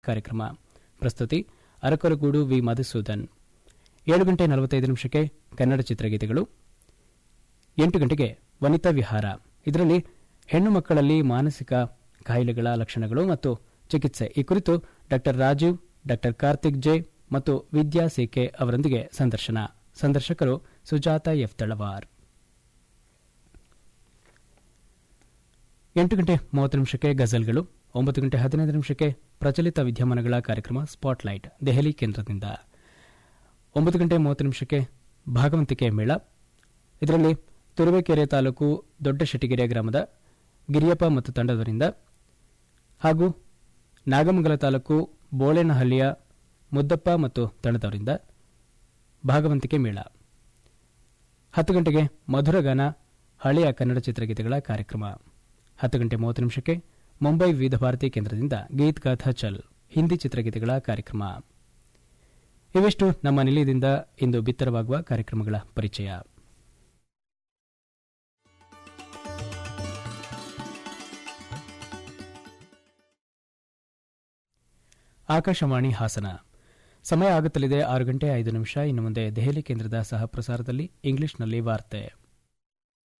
ಕಾರ್ಯಕ್ರಮ ಪ್ರಸ್ತುತಿ ಅರಕಲಗೂಡು ವಿ ಮಧುಸೂದನ್ ಏಳು ಗಂಟೆ ನಲವತ್ತೈದು ನಿಮಿಷಕ್ಕೆ ಕನ್ನಡ ಚಿತ್ರಗೀತೆಗಳು ಎಂಟು ಗಂಟೆಗೆ ವನಿತಾ ವಿಹಾರ ಇದರಲ್ಲಿ ಹೆಣ್ಣು ಮಕ್ಕಳಲ್ಲಿ ಮಾನಸಿಕ ಕಾಯಿಲೆಗಳ ಲಕ್ಷಣಗಳು ಮತ್ತು ಚಿಕಿತ್ಸೆ ಈ ಕುರಿತು ಡಾ ರಾಜೀವ್ ಡಾ ಕಾರ್ತಿಕ್ ಜೆ ಮತ್ತು ವಿದ್ಯಾ ಸಿಕೆ ಅವರೊಂದಿಗೆ ಸಂದರ್ಶನ ಸಂದರ್ಶಕರು ಸುಜಾತ ಎಫ್ ತಳವಾರ್ ಎಂಟು ಗಂಟೆ ಮೂವತ್ತು ನಿಮಿಷಕ್ಕೆ ಗಜಲ್ಗಳು ಒಂಬತ್ತು ಗಂಟೆ ಹದಿನೈದು ನಿಮಿಷಕ್ಕೆ ಪ್ರಚಲಿತ ವಿದ್ಯಮಾನಗಳ ಕಾರ್ಯಕ್ರಮ ಸ್ಪಾಟ್ಲೈಟ್ ದೆಹಲಿ ಕೇಂದ್ರದಿಂದ ಒಂಬತ್ತು ಗಂಟೆ ಮೂವತ್ತು ನಿಮಿಷಕ್ಕೆ ಭಾಗವಂತಿಕೆ ಮೇಳ ಇದರಲ್ಲಿ ತುರುವೇಕೆರೆ ತಾಲೂಕು ದೊಡ್ಡ ಶೆಟ್ಟಿಗೆರೆ ಗ್ರಾಮದ ಗಿರಿಯಪ್ಪ ಮತ್ತು ತಂಡದವರಿಂದ ಹಾಗೂ ನಾಗಮಂಗಲ ತಾಲೂಕು ಬೋಳೇನಹಳ್ಳಿಯ ಮುದ್ದಪ್ಪ ಮತ್ತು ತಂಡದವರಿಂದ ಭಾಗವಂತಿಕೆ ಮೇಳ ಹತ್ತು ಗಂಟೆಗೆ ಮಧುರಗಾನ ಹಳೆಯ ಕನ್ನಡ ಚಿತ್ರಗೀತೆಗಳ ಕಾರ್ಯಕ್ರಮ ಹತ್ತು ಗಂಟೆ ಮೂವತ್ತು ನಿಮಿಷಕ್ಕೆ ಮುಂಬೈ ವಿವಿಧ ಭಾರತಿ ಕೇಂದ್ರದಿಂದ ಗೀತ್ ಗಾಥಾ ಚಲ್ ಹಿಂದಿ ಚಿತ್ರಗೀತೆಗಳ ಕಾರ್ಯಕ್ರಮ ಇವಿಷ್ಟು ನಮ್ಮ ನಿಲಯದಿಂದ ಇಂದು ಬಿತ್ತರವಾಗುವ ಕಾರ್ಯಕ್ರಮಗಳ ಪರಿಚಯ ಆಕಾಶವಾಣಿ ಹಾಸನ ಸಮಯ ಆಗುತ್ತಲಿದೆ ಆರು ಗಂಟೆ ಐದು ನಿಮಿಷ ಇನ್ನು ಮುಂದೆ ದೆಹಲಿ ಕೇಂದ್ರದ ಸಹ ಪ್ರಸಾರದಲ್ಲಿ ಇಂಗ್ಲಿಷ್ನಲ್ಲಿ ವಾರ್ತೆ